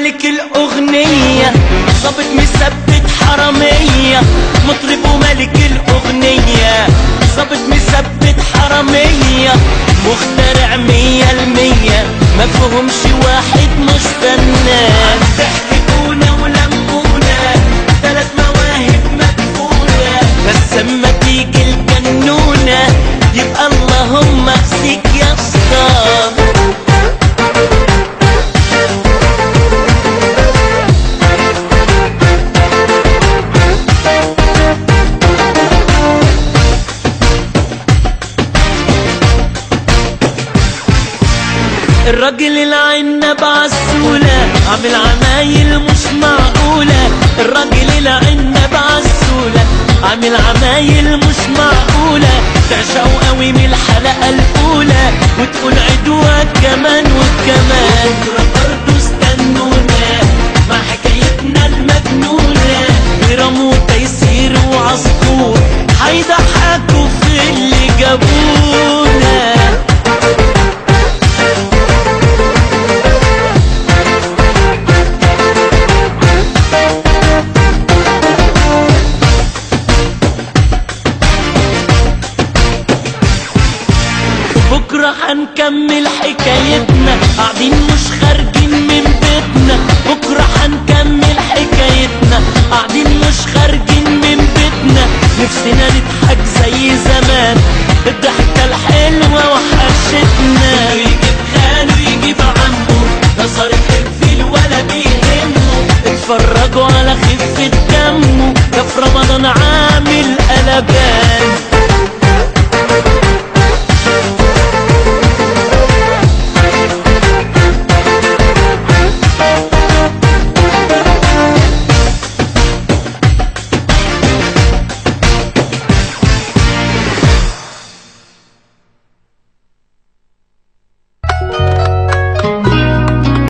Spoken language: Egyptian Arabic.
ملك الأغنية ظابط مثبت حرامية مطرب وملك الأغنية ظابط مثبت حرامية مخترع مية المية ما فيهمش واحد مش فنان ضحكتونا ولمونا تلات مواهب مدفونة بس اما تيجي الجنونة يبقى اللهم اخزيك يا اسطى الراجل العنب عالسولة عامل عمايل مش معقولة الراجل العنب عالسولة عامل عمايل مش معقولة تعشقوا قوي من الحلقة الأولى وتقول عدوها كمان وكمان بكرة برضه استنونا مع حكايتنا المجنونة غرام وتيسير وعصفور هيضحكوا في اللي جابونا بكرة هنكمل حكايتنا قاعدين مش خارجين من بيتنا بكرة هنكمل حكايتنا قاعدين مش خارجين من بيتنا نفسنا نضحك زي زمان الضحكة الحلوة وحشتنا